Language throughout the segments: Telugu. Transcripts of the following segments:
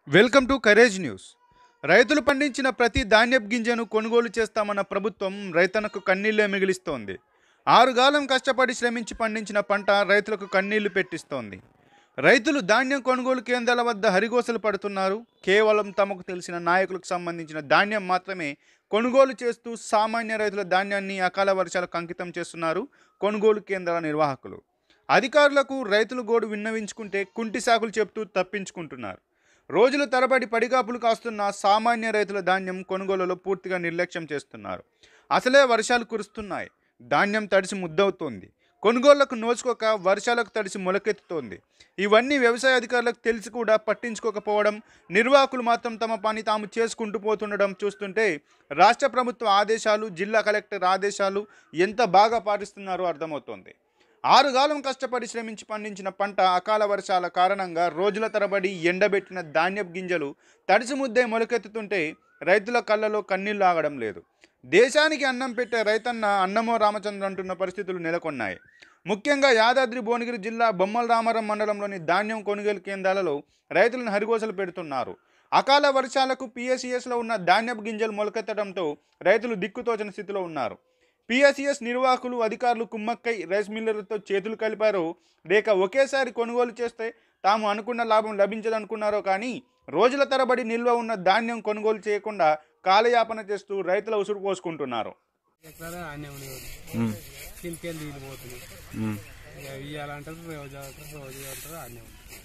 వెల్కమ్ టు కరేజ్ న్యూస్ రైతులు పండించిన ప్రతి ధాన్యపు గింజను కొనుగోలు చేస్తామన్న ప్రభుత్వం రైతన్నకు కన్నీళ్లే మిగిలిస్తోంది ఆరుగాలం కష్టపడి శ్రమించి పండించిన పంట రైతులకు కన్నీళ్లు పెట్టిస్తోంది రైతులు ధాన్యం కొనుగోలు కేంద్రాల వద్ద హరిగోసలు పడుతున్నారు కేవలం తమకు తెలిసిన నాయకులకు సంబంధించిన ధాన్యం మాత్రమే కొనుగోలు చేస్తూ సామాన్య రైతుల ధాన్యాన్ని అకాల వర్షాలకు అంకితం చేస్తున్నారు కొనుగోలు కేంద్రాల నిర్వాహకులు అధికారులకు రైతులు గోడు విన్నవించుకుంటే కుంటి సాకులు చెప్తూ తప్పించుకుంటున్నారు రోజుల తరబడి పడిగాపులు కాస్తున్న సామాన్య రైతుల ధాన్యం కొనుగోలులో పూర్తిగా నిర్లక్ష్యం చేస్తున్నారు అసలే వర్షాలు కురుస్తున్నాయి ధాన్యం తడిసి ముద్దవుతోంది కొనుగోళ్లకు నోచుకోక వర్షాలకు తడిసి మొలకెత్తుతోంది ఇవన్నీ వ్యవసాయ అధికారులకు తెలిసి కూడా పట్టించుకోకపోవడం నిర్వాహకులు మాత్రం తమ పని తాము చేసుకుంటూ పోతుండడం చూస్తుంటే రాష్ట్ర ప్రభుత్వ ఆదేశాలు జిల్లా కలెక్టర్ ఆదేశాలు ఎంత బాగా పాటిస్తున్నారో అర్థమవుతోంది ఆరుగాలం కష్టపడి శ్రమించి పండించిన పంట అకాల వర్షాల కారణంగా రోజుల తరబడి ఎండబెట్టిన ధాన్యపు గింజలు తడిసి ముద్దే మొలకెత్తుతుంటే రైతుల కళ్ళలో కన్నీళ్లు ఆగడం లేదు దేశానికి అన్నం పెట్టే రైతన్న అన్నమో రామచంద్ర అంటున్న పరిస్థితులు నెలకొన్నాయి ముఖ్యంగా యాదాద్రి భువనగిరి జిల్లా బొమ్మల రామారం మండలంలోని ధాన్యం కొనుగోలు కేంద్రాలలో రైతులను హరిగోసలు పెడుతున్నారు అకాల వర్షాలకు పిఎస్సిఎస్లో ఉన్న ధాన్యపు గింజలు మొలకెత్తడంతో రైతులు దిక్కుతోచని స్థితిలో ఉన్నారు పిఎస్సిఎస్ నిర్వాహకులు అధికారులు కుమ్మక్కై రైస్ మిల్లర్లతో చేతులు కలిపారో లేక ఒకేసారి కొనుగోలు చేస్తే తాము అనుకున్న లాభం లభించదనుకున్నారో కానీ రోజుల తరబడి నిల్వ ఉన్న ధాన్యం కొనుగోలు చేయకుండా కాలయాపన చేస్తూ రైతుల ఉసురు పోసుకుంటున్నారు ఎక్కడ ఆనే ఉండేవారు ఉమ్, కిందకెళ్ళి నీళ్ళు పోతున్నాయి ఉమ్. ఇక ఇయ్యాలంటారు రోజు అంటారు రోజు అంటారు ఆనే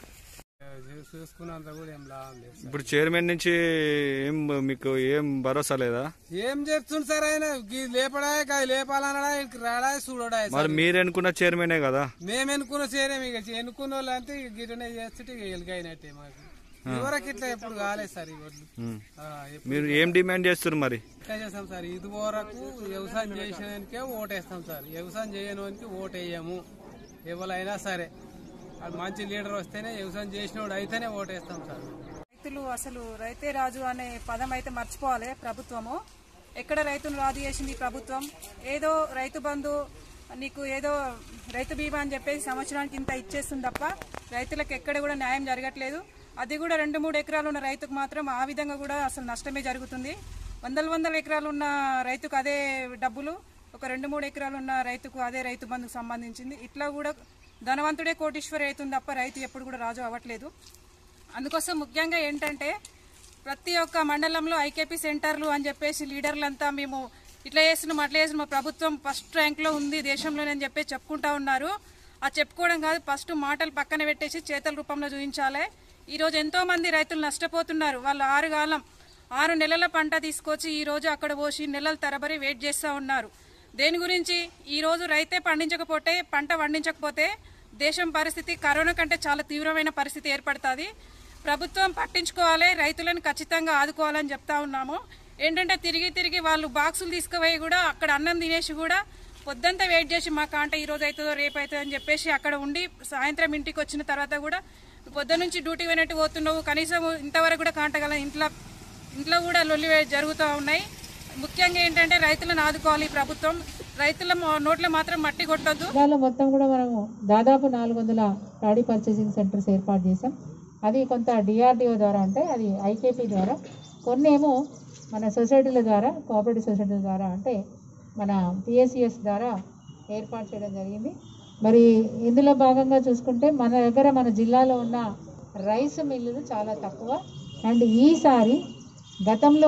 ఉంటారు చూసుకున్నంత కూడా ఏం లాభం లేదు సార్. ఇప్పుడు చైర్మన్ నుంచి ఏం మీకు ఏం భరోసా లేదా ఏం చేస్తుంది సార్ ఆయన గీ లేపడా అది లేపాలనడా ఇక్కడికి రాడా చూడడా మరి మీరు ఎన్నుకున్న చైర్మనే కదా మేము ఎన్నుకున్న చేరేమి ఇక ఎన్నుకున్న వాళ్ళు అంతే ఇక గిటనే చేస్తుంటే ఇక ఎలుగైనట్టే మాకు ఇదివరకు ఇట్లా ఎప్పుడు కాలేదు సార్ ఈ వడ్లు ఉమ్. ఆ, ఎప్పుడు మీరు ఏం డిమాండ్ చేస్తారు మరి ఇట్లా చేస్తాం సార్ ఇది వరకు వ్యవసాయం చేసినానికే ఓటేస్తాం సార్ వ్యవసాయం చేయడానికి ఓటేయము ఎవరైనా సరే అది మంచి లీడర్ వస్తేనే వ్యవసాయం చేసినోడు అయితేనే ఓటేస్తాం సార్ రైతులు అసలు రైతే రాజు అనే పదం అయితే మర్చిపోవాలి ప్రభుత్వము ఎక్కడ రైతును రాజు చేసింది ఈ ప్రభుత్వం ఏదో రైతు బంధు నీకు ఏదో రైతు బీమా అని చెప్పేసి సంవత్సరానికి ఇంత ఇచ్చేస్తుంది తప్ప రైతులకు ఎక్కడ కూడా న్యాయం జరగట్లేదు అది కూడా రెండు మూడు ఎకరాలు ఉన్న రైతుకు మాత్రం ఆ విధంగా కూడా అసలు నష్టమే జరుగుతుంది వందల వందల ఎకరాలు ఉన్న రైతుకు అదే డబ్బులు ఒక రెండు మూడు ఎకరాలు ఉన్న రైతుకు అదే రైతు బంధుకు సంబంధించింది ఇట్లా కూడా ధనవంతుడే కోటీశ్వరి అవుతుంది తప్ప రైతు ఎప్పుడు కూడా రాజు అవ్వట్లేదు అందుకోసం ముఖ్యంగా ఏంటంటే ప్రతి ఒక్క మండలంలో ఐకేపీ సెంటర్లు అని చెప్పేసి లీడర్లంతా మేము ఇట్లా చేస్తున్నాం అట్లా చేస్తున్నాం మా ప్రభుత్వం ఫస్ట్ ర్యాంక్లో ఉంది దేశంలోనే అని చెప్పేసి చెప్పుకుంటా ఉన్నారు ఆ చెప్పుకోవడం కాదు ఫస్ట్ మాటలు పక్కన పెట్టేసి చేతల రూపంలో చూపించాలి ఈరోజు ఎంతో మంది రైతులు నష్టపోతున్నారు వాళ్ళు ఆరు కాలం ఆరు నెలల పంట తీసుకొచ్చి ఈ రోజు అక్కడ పోసి నెలల తరబడి వెయిట్ చేస్తూ ఉన్నారు దేని గురించి ఈ రోజు రైతే పండించకపోతే పంట పండించకపోతే దేశం పరిస్థితి కరోనా కంటే చాలా తీవ్రమైన పరిస్థితి ఏర్పడుతుంది ప్రభుత్వం పట్టించుకోవాలి రైతులను ఖచ్చితంగా ఆదుకోవాలని చెప్తా ఉన్నాము ఏంటంటే తిరిగి తిరిగి వాళ్ళు బాక్సులు తీసుకుపోయి కూడా అక్కడ అన్నం తినేసి కూడా పొద్దంతా వెయిట్ చేసి మా కాంట ఈ రోజు అవుతుందో రేపు అవుతుందో అని చెప్పేసి అక్కడ ఉండి సాయంత్రం ఇంటికి వచ్చిన తర్వాత కూడా పొద్దు నుంచి డ్యూటీ పోయినట్టు పోతున్నావు కనీసం ఇంతవరకు కూడా కాంటగల ఇంట్లో ఇంట్లో కూడా లొల్లి జరుగుతూ ఉన్నాయి ముఖ్యంగా ఏంటంటే రైతులను ఆదుకోవాలి ఈ ప్రభుత్వం రైతుల మొ- నోట్లో మాత్రం మట్టి కొట్టొద్దు జిల్లాలో మొత్తం కూడా మనము దాదాపు నాలుగు వందల ప్యాడీ పర్చేసింగ్ సెంటర్స్ ఏర్పాటు చేసాం అది కొంత డిఆర్డిఓ ద్వారా అంటే అది ఐకేపీ ద్వారా కొన్ని ఏమో మన సొసైటీల ద్వారా కోఆపరేటివ్ సొసైటీల ద్వారా అంటే మన పిఎస్సిఎస్ ద్వారా ఏర్పాటు చేయడం జరిగింది మరి ఇందులో భాగంగా చూసుకుంటే మన దగ్గర మన జిల్లాలో ఉన్న రైస్ మిల్లులు చాలా తక్కువ అండ్ ఈసారి గతంలో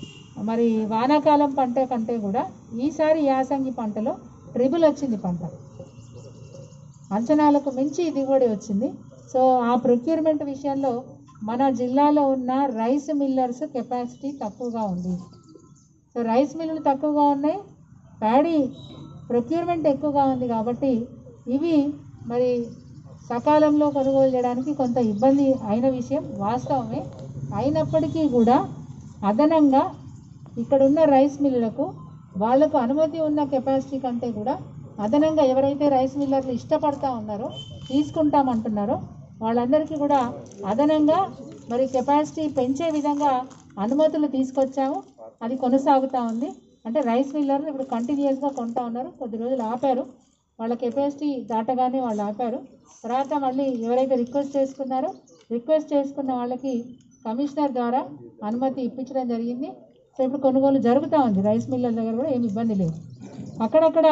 మరి వానాకాలం పంట కంటే కూడా ఈసారి యాసంగి పంటలో ట్రిబుల్ వచ్చింది పంట అంచనాలకు మించి దిగుబడి వచ్చింది సో ఆ ప్రొక్యూర్మెంట్ విషయంలో మన జిల్లాలో ఉన్న రైస్ మిల్లర్స్ కెపాసిటీ తక్కువగా ఉంది సో రైస్ మిల్లులు తక్కువగా ఉన్నాయి ప్యాడీ ప్రొక్యూర్మెంట్ ఎక్కువగా ఉంది కాబట్టి ఇవి మరి సకాలంలో కొనుగోలు చేయడానికి కొంత ఇబ్బంది అయిన విషయం వాస్తవమే అయినప్పటికీ కూడా అదనంగా ఇక్కడ ఉన్న రైస్ మిల్లులకు వాళ్లకు అనుమతి ఉన్న కెపాసిటీ కంటే కూడా అదనంగా ఎవరైతే రైస్ మిల్లర్లు ఇష్టపడతా ఉన్నారో తీసుకుంటామంటున్నారో వాళ్ళందరికీ కూడా అదనంగా మరి కెపాసిటీ పెంచే విధంగా అనుమతులు తీసుకొచ్చాము అది కొనసాగుతూ ఉంది అంటే రైస్ మిల్లర్లు ఇప్పుడు కంటిన్యూస్గా కొంటా ఉన్నారు కొద్ది రోజులు ఆపారు వాళ్ళ కెపాసిటీ దాటగానే వాళ్ళు ఆపారు తర్వాత మళ్ళీ ఎవరైతే రిక్వెస్ట్ చేసుకున్నారో రిక్వెస్ట్ చేసుకున్న వాళ్ళకి కమిషనర్ ద్వారా అనుమతి ఇప్పించడం జరిగింది సో ఇప్పుడు కొనుగోలు జరుగుతూ ఉంది రైస్ మిల్లర్ దగ్గర కూడా ఏమి ఇబ్బంది లేదు అక్కడక్కడ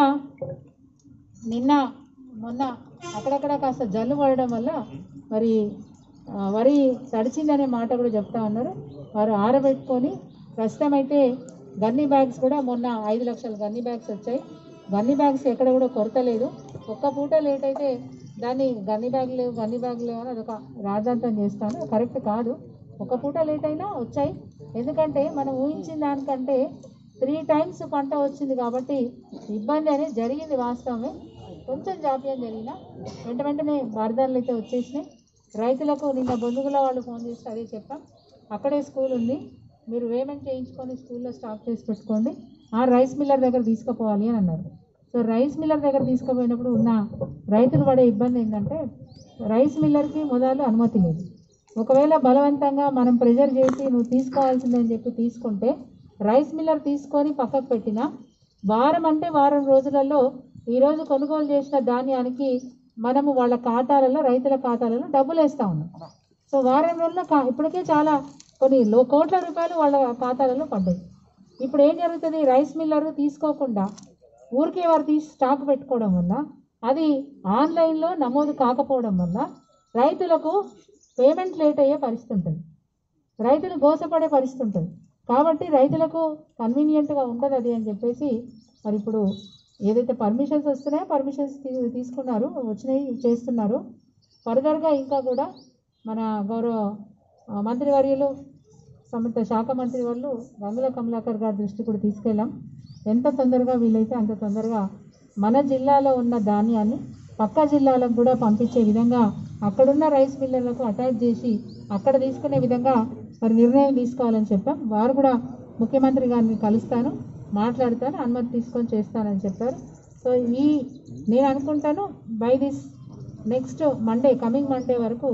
నిన్న మొన్న అక్కడక్కడ కాస్త జల్లు పడడం వల్ల మరి ఆ, వరి తడిచిందనే మాట కూడా చెప్తా ఉన్నారు వారు ఆరబెట్టుకొని ప్రస్తుతం అయితే గన్నీ బ్యాగ్స్ కూడా మొన్న ఐదు లక్షల గన్నీ బ్యాగ్స్ వచ్చాయి గన్నీ బ్యాగ్స్ ఎక్కడ కూడా కొరత లేదు ఒక్క పూట లేట్ అయితే దాన్ని గన్నీ బ్యాగ్ లేవు గన్నీ బ్యాగ్ లేవు అని అదొక రాజాంతం చేస్తాను కరెక్ట్ కాదు ఒక పూట లేట్ అయినా వచ్చాయి ఎందుకంటే మనం ఊహించిన దానికంటే త్రీ టైమ్స్ పంట వచ్చింది కాబట్టి ఇబ్బంది అనేది జరిగింది వాస్తవమే కొంచెం జాప్యం జరిగినా వెంట వెంటనే వరదలు అయితే వచ్చేసినాయి రైతులకు నిన్న బొందుగుల వాళ్ళు ఫోన్ చేసి అదే చెప్పాం అక్కడే స్కూల్ ఉంది మీరు పేమెంట్ చేయించుకొని స్కూల్లో స్టాప్ చేసి పెట్టుకోండి ఆ రైస్ మిల్లర్ దగ్గర తీసుకుపోవాలి అని అన్నారు సో రైస్ మిల్లర్ దగ్గర తీసుకుపోయినప్పుడు ఉన్న రైతులు పడే ఇబ్బంది ఏంటంటే రైస్ మిల్లర్కి మొదలు అనుమతి లేదు ఒకవేళ బలవంతంగా మనం ప్రెజర్ చేసి నువ్వు తీసుకోవాల్సిందని చెప్పి తీసుకుంటే రైస్ మిల్లర్ తీసుకొని పక్కకు పెట్టినా వారం అంటే వారం రోజులలో ఈరోజు కొనుగోలు చేసిన ధాన్యానికి మనము వాళ్ళ ఖాతాలలో రైతుల ఖాతాలలో డబ్బులు వేస్తూ ఉన్నాం సో వారం రోజుల్లో కా ఇప్పటికే చాలా కొన్ని లో కోట్ల రూపాయలు వాళ్ళ ఖాతాలలో పడ్డాయి ఇప్పుడు ఏం జరుగుతుంది రైస్ మిల్లర్ తీసుకోకుండా ఊరికే వారు తీసి స్టాక్ పెట్టుకోవడం వల్ల అది ఆన్లైన్లో నమోదు కాకపోవడం వల్ల రైతులకు పేమెంట్ లేట్ అయ్యే పరిస్థితి ఉంటుంది రైతులు గోసపడే పరిస్థితి ఉంటుంది కాబట్టి రైతులకు కన్వీనియంట్గా ఉండదు అది అని చెప్పేసి మరి ఇప్పుడు ఏదైతే పర్మిషన్స్ వస్తున్నాయో పర్మిషన్స్ తీసుకున్నారు వచ్చినాయి చేస్తున్నారు ఫర్దర్గా ఇంకా కూడా మన గౌరవ ఆ, మంత్రివర్యులు సంబంధిత శాఖ మంత్రి వాళ్ళు గంగుల కమలాకర్ గారి దృష్టి కూడా తీసుకెళ్ళాం ఎంత తొందరగా వీలైతే అంత తొందరగా మన జిల్లాలో ఉన్న ధాన్యాన్ని పక్క జిల్లాలకు కూడా పంపించే విధంగా అక్కడున్న రైస్ మిల్లర్లకు అటాచ్ చేసి అక్కడ తీసుకునే విధంగా మరి నిర్ణయం తీసుకోవాలని చెప్పాం వారు కూడా ముఖ్యమంత్రి గారిని కలుస్తాను మాట్లాడతాను అనుమతి తీసుకొని చేస్తానని చెప్పారు సో ఈ నేను అనుకుంటాను by this next Monday coming Monday వరకు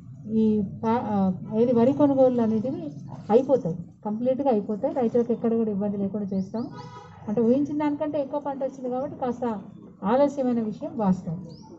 ఈ పా- ఆ, ఏది వరి కొనుగోళ్ళు అనేటివి అయిపోతాయి కంప్లీట్గా అయిపోతాయి రైతులకు ఎక్కడ కూడా ఇబ్బంది లేకుండా చేస్తాం అంటే ఊహించిన దానికంటే ఎక్కువ పంట వచ్చింది కాబట్టి కాస్త ఆలస్యమైన విషయం వాస్తవం